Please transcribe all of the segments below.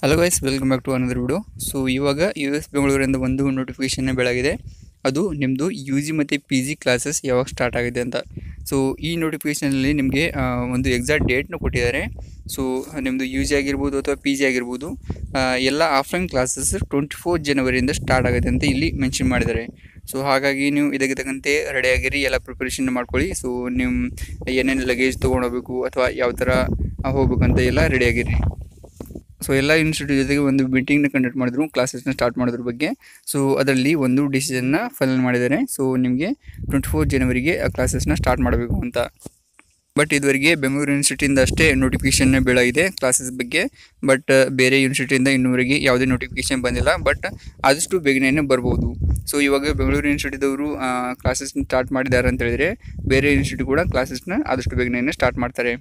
hello guys welcome back to another video so ಇವಾಗ U S ಬೆಂಗಳೂರಿಂದ ಒಂದು notification ಬೆಳಗಿದೆ ಅದು ನಿಮ್ಮದು ಯು ಜಿ ಮತ್ತು ಪಿ ಜಿ ಕ್ಲಾಸಸ್ ಯಾವಾಗ ಸ್ಟಾರ್ಟ್ ಆಗಿದೆ ಅಂತ ಸೊ ಈ ನೋಟಿಫಿಕೇಷನಲ್ಲಿ ನಿಮಗೆ ಆ, ಒಂದು ಎಕ್ಸಾಕ್ಟ್ ಡೇಟ್ನ ಕೊಟ್ಟಿದ್ದಾರೆ ಸೊ ನಿಮ್ಮದು ಯು ಜಿ ಆಗಿರ್ಬೋದು ಅಥವಾ ಪಿ ಜಿ ಆಗಿರ್ಬೋದು ಆ, ಎಲ್ಲ ಆಫ್ಲೈನ್ ಕ್ಲಾಸಸ್ ಟ್ವೆಂಟಿ ಫೋರ್ ಜನವರಿಯಿಂದ ಸ್ಟಾರ್ಟ್ ಆಗುತ್ತೆ ಅಂತ ಇಲ್ಲಿ ಮೆನ್ಷನ್ ಮಾಡಿದ್ದಾರೆ ಸೊ ಹಾಗಾಗಿ ನೀವು ಇದಕ್ಕೆ ತಕ್ಕಂತೆ ರೆಡಿಯಾಗಿರಿ ಎಲ್ಲ ಪ್ರಿಪರೇಷನ್ ಮಾಡ್ಕೊಳ್ಳಿ ಸೊ ನಿಮ್ಮ ಏನೇನು ಲಗೇಜ್ ತೊಗೊಂಡೋಗ್ಬೇಕು ಅಥವಾ ಯಾವ ಥರ ಹೋಗ್ಬೇಕಂತ ಎಲ್ಲ ರೆಡಿಯಾಗಿರಿ ಸೊ ಎಲ್ಲ ಇನ್ಸ್ಟಿಟ್ಯೂಟ್ ಜೊತೆಗೆ ಒಂದು ಮೀಟಿಂಗ್ನ ಕಂಡಕ್ಟ್ ಮಾಡಿದ್ರು ಕ್ಲಾಸಸ್ನ ಸ್ಟಾರ್ಟ್ ಮಾಡೋದ್ರ ಬಗ್ಗೆ ಸೊ ಅದರಲ್ಲಿ ಒಂದು ಡಿಸಿಷನ್ನ ಫೈನಲ್ ಮಾಡಿದ್ದಾರೆ ಸೊ ನಿಮಗೆ ಟ್ವೆಂಟಿ ಫೋರ್ ಜನವರಿಗೆ ಆ ಕ್ಲಾಸಸ್ನ ಸ್ಟಾರ್ಟ್ ಮಾಡಬೇಕು ಅಂತ ಬಟ್ ಇದುವರೆಗೆ ಬೆಂಗಳೂರು ಯೂನಿವರ್ಸಿಟಿಯಿಂದ ಅಷ್ಟೇ ನೋಟಿಫಿಕೇಷನ್ ಬೆಳಗಿದೆ ಕ್ಲಾಸಸ್ ಬಗ್ಗೆ ಬಟ್ ಬೇರೆ ಯೂನಿವರ್ಸಿಟಿಯಿಂದ ಇನ್ನೂವರೆಗೆ ಯಾವುದೇ ನೋಟಿಫಿಕೇಷನ್ ಬಂದಿಲ್ಲ ಬಟ್ ಆದಷ್ಟು ಬೇಗನೆ ಬರ್ಬೋದು ಸೊ ಇವಾಗ ಬೆಂಗಳೂರು ಯೂನಿವರ್ಸಿಟಿದವರು ಕ್ಲಾಸಸ್ನ ಸ್ಟಾರ್ಟ್ ಮಾಡಿದ್ದಾರೆ ಅಂತ ಹೇಳಿದ್ರೆ ಬೇರೆ ಯೂನಿವರ್ಸಿಟಿ ಕೂಡ ಕ್ಲಾಸಸ್ನ ಆದಷ್ಟು ಬೇಗನೆ ಸ್ಟಾರ್ಟ್ ಮಾಡ್ತಾರೆ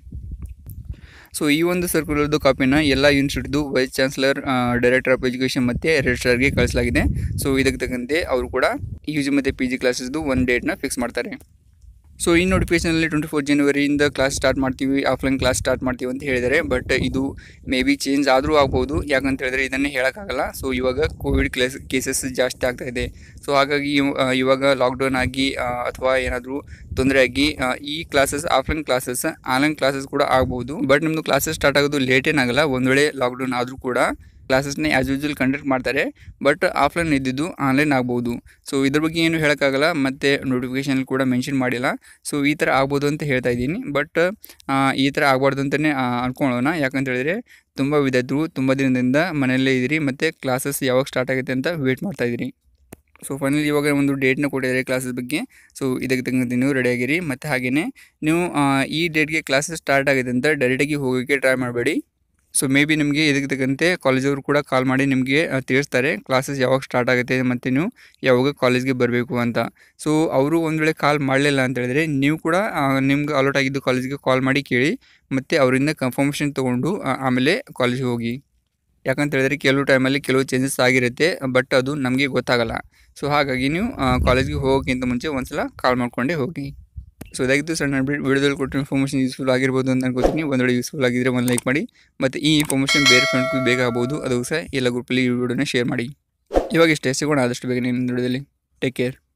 ಸೊ ಈ ಒಂದು ಸರ್ಕ್ಯುಲರ್ದು ಕಾಪಿನ ಎಲ್ಲ ಯೂನಿವರ್ಸಿಟಿದು vice chancellor director of education ಮತ್ತು ರಿಜಿಸ್ಟ್ರಾರ್ಗೆ ಕಳಿಸಲಾಗಿದೆ ಸೊ ಇದಕ್ಕೆ ತಕ್ಕಂತೆ ಅವರು ಕೂಡ ಯು ಜಿ ಮತ್ತು ಪಿ ಜಿ ಕ್ಲಾಸಸ್ದು ಒಂದು ಡೇಟ್ನ ಫಿಕ್ಸ್ ಮಾಡ್ತಾರೆ ಸೊ ಈ ನೋಟಿಫಿಕೇಷನಲ್ಲಿ ಟ್ವೆಂಟಿ ಫೋರ್ ಜನವರಿಯಿಂದ ಕ್ಲಾಸ್ ಸ್ಟಾರ್ಟ್ ಮಾಡ್ತೀವಿ ಆಫ್ಲೈನ್ ಕ್ಲಾಸ್ ಸ್ಟಾರ್ಟ್ ಮಾಡ್ತೀವಿ ಅಂತ ಹೇಳಿದ್ದಾರೆ ಬಟ್ ಇದು ಮೇ ಬಿ ಚೇಂಜ್ ಆದರೂ ಆಗ್ಬೋದು ಯಾಕಂತ ಹೇಳಿದ್ರೆ ಇದನ್ನೇ ಹೇಳೋಕ್ಕಾಗಲ್ಲ ಸೊ ಇವಾಗ ಕೋವಿಡ್ ಕ್ಲೇಸ್ ಕೇಸಸ್ ಜಾಸ್ತಿ ಆಗ್ತಾ ಇದೆ ಸೊ ಹಾಗಾಗಿ ಇವ್- ಆ, ಇವಾಗ ಲಾಕ್ಡೌನ್ ಆಗಿ ಆ, ಅಥವಾ ಏನಾದರೂ ತೊಂದರೆ ಆಗಿ ಆ, ಈ classes offline classes online classes ಕೂಡ ಆಗ್ಬೋದು ಬಟ್ ನಿಮ್ಮದು ಕ್ಲಾಸಸ್ ಸ್ಟಾರ್ಟ್ ಆಗೋದು ಲೇಟ್ ಏನಾಗಲ್ಲ ಒಂದು ವೇಳೆ ಲಾಕ್ಡೌನ್ ಆದರೂ ಕೂಡ ಕ್ಲಾಸಸ್ನ ಆ್ಯಸ್ ಯೂಸ್ವಲ್ ಕಂಡಕ್ಟ್ ಮಾಡ್ತಾರೆ ಬಟ್ ಆಫ್ಲೈನ್ ಇದ್ದಿದ್ದು ಆನ್ಲೈನ್ ಆಗ್ಬೋದು ಸೊ ಇದ್ರ ಬಗ್ಗೆ ಏನು ಹೇಳೋಕ್ಕಾಗಲ್ಲ ಮತ್ತು ನೋಟಿಫಿಕೇಷನ್ ಕೂಡ ಮೆನ್ಷನ್ ಮಾಡಿಲ್ಲ ಸೊ ಈ ಥರ ಆಗ್ಬೋದು ಅಂತ ಹೇಳ್ತಾ ಇದ್ದೀನಿ ಬಟ್ ಈ ಥರ ಆಗ್ಬಾರ್ದು ಅಂತಲೇ ಅನ್ಕೊಳ್ಳೋಣ ಯಾಕಂತ ಹೇಳಿದ್ರೆ ತುಂಬ ವಿದ್ಯಾರ್ಥಿಗಳು ತುಂಬ ದಿನದಿಂದ ಮನೆಯಲ್ಲೇ ಇದ್ದೀರಿ ಮತ್ತು ಕ್ಲಾಸಸ್ ಯಾವಾಗ ಸ್ಟಾರ್ಟ್ ಆಗುತ್ತೆ ಅಂತ ವೇಟ್ ಮಾಡ್ತಾ ಇದ್ದೀರಿ ಸೊ ಫೈನಲಿ ಇವಾಗ ಒಂದು ಡೇಟ್ನ ಕೊಟ್ಟಿದ್ದಾರೆ ಕ್ಲಾಸಸ್ ಬಗ್ಗೆ ಸೊ ಇದಕ್ಕೆ ತಕ್ಕಂತೆ ನೀವು ರೆಡಿ ಆಗಿರಿ ಮತ್ತು ಹಾಗೆಯೇ ನೀವು ಆ, ಈ ಡೇಟ್ಗೆ ಕ್ಲಾಸಸ್ ಸ್ಟಾರ್ಟ್ ಆಗಿದೆ ಅಂತ ಡೈರೆಕ್ಟಾಗಿ ಹೋಗೋಕ್ಕೆ ಟ್ರೈ ಮಾಡಬೇಡಿ ಸೊ ಮೇ ಬಿ ನಿಮಗೆ ಇದಕ್ಕೆ ತಕ್ಕಂತೆ ಕಾಲೇಜವರು ಕೂಡ ಕಾಲ್ ಮಾಡಿ ನಿಮಗೆ ಆ, ತಿಳಿಸ್ತಾರೆ ಕ್ಲಾಸಸ್ ಯಾವಾಗ ಸ್ಟಾರ್ಟ್ ಆಗುತ್ತೆ ಮತ್ತು ನೀವು ಯಾವಾಗ ಕಾಲೇಜ್ಗೆ ಬರಬೇಕು ಅಂತ ಸೊ ಅವರು ಒಂದು ವೇಳೆ ಕಾಲ್ ಮಾಡಲಿಲ್ಲ ಅಂತ ಹೇಳಿದ್ರೆ ನೀವು ಕೂಡ ಆ, ನಿಮ್ಗೆ ಅಲರ್ಟ್ ಆಗಿದ್ದು ಕಾಲೇಜ್ಗೆ ಕಾಲ್ ಮಾಡಿ ಕೇಳಿ ಮತ್ತು ಅವರಿಂದ ಕನ್ಫರ್ಮೇಷನ್ ತೊಗೊಂಡು ಆ, ಆಮೇಲೆ ಕಾಲೇಜ್ಗೆ ಹೋಗಿ ಯಾಕಂತ ಹೇಳಿದ್ರೆ ಕೆಲವು ಟೈಮಲ್ಲಿ ಕೆಲವು ಚೇಂಜಸ್ ಆಗಿರುತ್ತೆ ಬಟ್ ಅದು ನಮಗೆ ಗೊತ್ತಾಗಲ್ಲ ಸೊ ಹಾಗಾಗಿ ನೀವು ಕಾಲೇಜ್ಗೆ ಹೋಗೋಕ್ಕಿಂತ ಮುಂಚೆ ಒಂದ್ಸಲ ಕಾಲ್ ಮಾಡ್ಕೊಂಡೇ ಹೋಗಿ ಸೊ ಇದಾಗಿತ್ತು ಸಣ್ಣ ಅಪ್ಡೇಟ್ ವಿಡಿಯೋದಲ್ಲಿ ಕೊಟ್ಟಿರೋ ಇನ್ಫಾರ್ಮೇಷನ್ ಯೂಸ್ಫುಲ್ ಆಗಿರ್ಬೋದು ಅಂತ ಅನ್ಕೋತೀನಿ ಒಂದು ವೇಳೆ ಯೂಸ್ಫುಲ್ ಆಗಿದ್ದರೆ ಒಂದು ಲೈಕ್ ಮಾಡಿ ಮತ್ತು ಈ ಇನ್ಫಾರ್ಮೇಷನ್ ಬೇರೆ ಫ್ರೆಂಡ್ಗೂ ಬೇಗ ಆಗ್ಬೋದು ಅದು ಸಹ ಎಲ್ಲ ಗ್ರೂಪಲ್ಲಿ ಈ ವಿಡಿಯೋನ ಶೇರ್ ಮಾಡಿ ಇವಾಗ ಇಷ್ಟೇ ಸಿಗೋಣ ಆದಷ್ಟು ಬೇಗ ನಿಮ್ಮ ವಿಡಿಯೋದಲ್ಲಿ ಟೇಕ್ ಕೇರ್